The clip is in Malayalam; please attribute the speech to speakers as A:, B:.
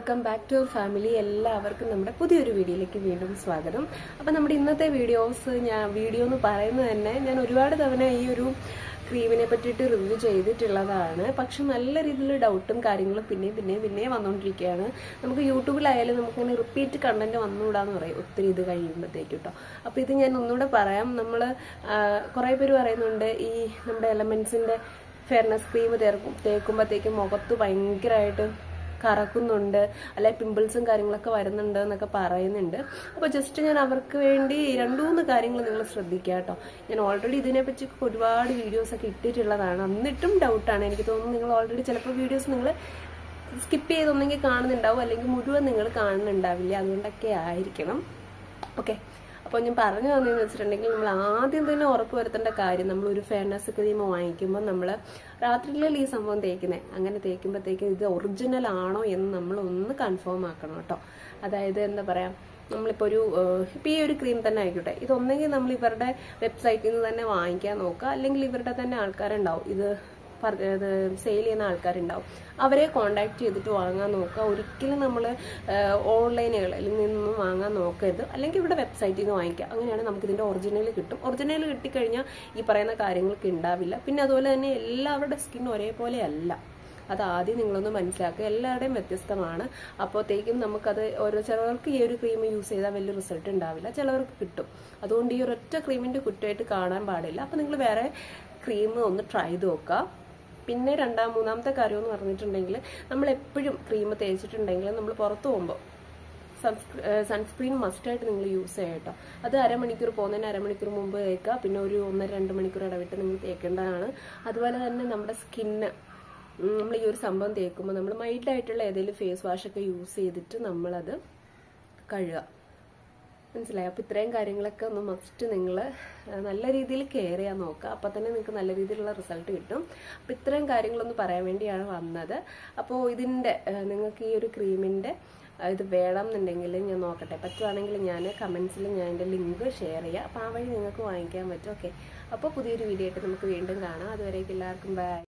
A: വെൽക്കം ബാക്ക് ടു ഫാമിലി എല്ലാവർക്കും നമ്മുടെ പുതിയൊരു വീഡിയോയിലേക്ക് വീണ്ടും സ്വാഗതം അപ്പം നമ്മുടെ ഇന്നത്തെ വീഡിയോസ് ഞാൻ വീഡിയോ എന്ന് പറയുന്നത് തന്നെ ഞാൻ ഒരുപാട് തവണ ഈ ഒരു ക്രീമിനെ പറ്റിയിട്ട് റിവ്യൂ ചെയ്തിട്ടുള്ളതാണ് പക്ഷെ നല്ല രീതിയിൽ ഡൗട്ടും കാര്യങ്ങളും പിന്നെയും പിന്നെയും പിന്നെയും വന്നുകൊണ്ടിരിക്കുകയാണ് നമുക്ക് യൂട്യൂബിലായാലും നമുക്കിങ്ങനെ റിപ്പീറ്റ് കണ്ടന്റ് വന്നുകൂടാന്ന് പറയും ഒത്തിരി ഇത് കഴിയുമ്പോഴത്തേക്ക് കേട്ടോ അപ്പോൾ ഇത് ഞാൻ ഒന്നുകൂടെ പറയാം നമ്മൾ കുറേ പേര് പറയുന്നുണ്ട് ഈ നമ്മുടെ എലമെന്റ്സിന്റെ ഫെയർനെസ് ക്രീം തേക്കുമ്പോഴത്തേക്കും മുഖത്ത് ഭയങ്കരമായിട്ട് കറക്കുന്നുണ്ട് അല്ലെ പിമ്പിൾസും കാര്യങ്ങളൊക്കെ വരുന്നുണ്ട് എന്നൊക്കെ പറയുന്നുണ്ട് അപ്പോൾ ജസ്റ്റ് ഞാൻ അവർക്ക് വേണ്ടി രണ്ടു മൂന്ന് കാര്യങ്ങൾ നിങ്ങൾ ശ്രദ്ധിക്കുക കേട്ടോ ഞാൻ ഓൾറെഡി ഇതിനെപ്പറ്റി ഒരുപാട് വീഡിയോസ് ഒക്കെ ഇട്ടിട്ടുള്ളതാണ് എന്നിട്ടും ഡൗട്ടാണ് എനിക്ക് തോന്നുന്നു നിങ്ങൾ ഓൾറെഡി ചിലപ്പോൾ വീഡിയോസ് നിങ്ങൾ സ്കിപ്പ് ചെയ്തൊന്നെങ്കിൽ കാണുന്നുണ്ടാവും അല്ലെങ്കിൽ മുഴുവൻ നിങ്ങൾ കാണുന്നുണ്ടാവില്ല അതുകൊണ്ടൊക്കെ ആയിരിക്കണം ഓക്കെ അപ്പോൾ ഞാൻ പറഞ്ഞു തന്നെന്ന് വെച്ചിട്ടുണ്ടെങ്കിൽ നമ്മൾ ആദ്യം തന്നെ ഉറപ്പ് വരുത്തേണ്ട കാര്യം നമ്മൾ ഒരു ഫെയർനെസ് ക്രീം വാങ്ങിക്കുമ്പോൾ നമ്മൾ രാത്രിയിലല്ലേ ഈ സംഭവം തേക്കുന്നത് അങ്ങനെ തേക്കുമ്പോഴത്തേക്കും ഇത് ഒറിജിനൽ ആണോ എന്ന് നമ്മൾ ഒന്ന് കൺഫേം ആക്കണം കേട്ടോ അതായത് എന്താ പറയാ നമ്മളിപ്പോൾ ഒരു ഇപ്പം ഈ ഒരു ക്രീം തന്നെ ആയിക്കോട്ടെ ഇതൊന്നെങ്കിൽ നമ്മൾ ഇവരുടെ വെബ്സൈറ്റിൽ നിന്ന് തന്നെ വാങ്ങിക്കാൻ നോക്കുക അല്ലെങ്കിൽ ഇവരുടെ തന്നെ ആൾക്കാരുണ്ടാവും ഇത് ഇത് സെയിൽ ചെയ്യുന്ന ആൾക്കാരുണ്ടാവും അവരെ കോണ്ടാക്ട് ചെയ്തിട്ട് വാങ്ങാൻ നോക്കുക ഒരിക്കലും നമ്മൾ ഓൺലൈനുകളിൽ നിന്നും വാങ്ങാൻ നോക്കരുത് അല്ലെങ്കിൽ ഇവിടെ വെബ്സൈറ്റിൽ നിന്ന് വാങ്ങിക്കുക അങ്ങനെയാണ് നമുക്ക് ഇതിന്റെ ഒറിജിനൽ കിട്ടും ഒറിജിനൽ കിട്ടിക്കഴിഞ്ഞാൽ ഈ പറയുന്ന കാര്യങ്ങൾക്ക് ഉണ്ടാവില്ല പിന്നെ അതുപോലെ തന്നെ എല്ലാവരുടെ സ്കിൻ ഒരേപോലെ അല്ല അത് ആദ്യം നിങ്ങളൊന്ന് മനസ്സിലാക്കുക എല്ലാവരുടെയും വ്യത്യസ്തമാണ് അപ്പോഴത്തേക്കും നമുക്കത് ഓരോ ചിലവർക്ക് ഈ ഒരു ക്രീം യൂസ് ചെയ്താൽ വലിയ റിസൾട്ട് ഉണ്ടാവില്ല ചിലവർക്ക് കിട്ടും അതുകൊണ്ട് ഈ ഒരൊറ്റ ക്രീമിന്റെ കുറ്റമായിട്ട് കാണാൻ പാടില്ല അപ്പം നിങ്ങൾ വേറെ ക്രീം ഒന്ന് ട്രൈ ചെയ്ത് നോക്കുക പിന്നെ രണ്ടാം മൂന്നാമത്തെ കാര്യം എന്ന് പറഞ്ഞിട്ടുണ്ടെങ്കിൽ നമ്മൾ എപ്പോഴും ക്രീം തേച്ചിട്ടുണ്ടെങ്കിൽ നമ്മൾ പുറത്ത് പോകുമ്പോൾ സൺസ്ക്രീൻ മസ്റ്റായിട്ട് നിങ്ങൾ യൂസ് ചെയ്യുക കേട്ടോ അത് അരമണിക്കൂർ പോകുന്നതിന് അരമണിക്കൂർ മുമ്പ് തേക്കുക പിന്നെ ഒരു ഒന്നര രണ്ട് മണിക്കൂർ ഇടവിട്ട് നിങ്ങൾ തേക്കേണ്ടതാണ് അതുപോലെ തന്നെ നമ്മുടെ സ്കിന്ന് നമ്മൾ ഈ ഒരു സംഭവം തേക്കുമ്പോൾ നമ്മൾ മൈൽഡ് ആയിട്ടുള്ള ഏതെങ്കിലും ഫേസ് വാഷ് ഒക്കെ യൂസ് ചെയ്തിട്ട് നമ്മളത് കഴുകുക മനസ്സിലായി അപ്പോൾ ഇത്രയും കാര്യങ്ങളൊക്കെ ഒന്ന് മസ്റ്റ് നിങ്ങൾ നല്ല രീതിയിൽ കെയർ ചെയ്യാൻ നോക്കുക അപ്പോൾ തന്നെ നിങ്ങൾക്ക് നല്ല രീതിയിലുള്ള റിസൾട്ട് കിട്ടും അപ്പോൾ ഇത്രയും കാര്യങ്ങളൊന്ന് പറയാൻ വേണ്ടിയാണ് വന്നത് അപ്പോൾ ഇതിൻ്റെ നിങ്ങൾക്ക് ഈ ഒരു ക്രീമിൻ്റെ ഇത് വേണം എന്നുണ്ടെങ്കിൽ ഞാൻ നോക്കട്ടെ പറ്റുവാണെങ്കിൽ ഞാൻ കമൻസിൽ ഞാൻ എൻ്റെ ലിങ്ക് ഷെയർ ചെയ്യാം അപ്പോൾ ആ വഴി നിങ്ങൾക്ക് വാങ്ങിക്കാൻ പറ്റും ഓക്കെ അപ്പോൾ പുതിയൊരു വീഡിയോ ആയിട്ട് നമുക്ക് വീണ്ടും കാണാം അതുവരേക്കും എല്ലാവർക്കും ബൈ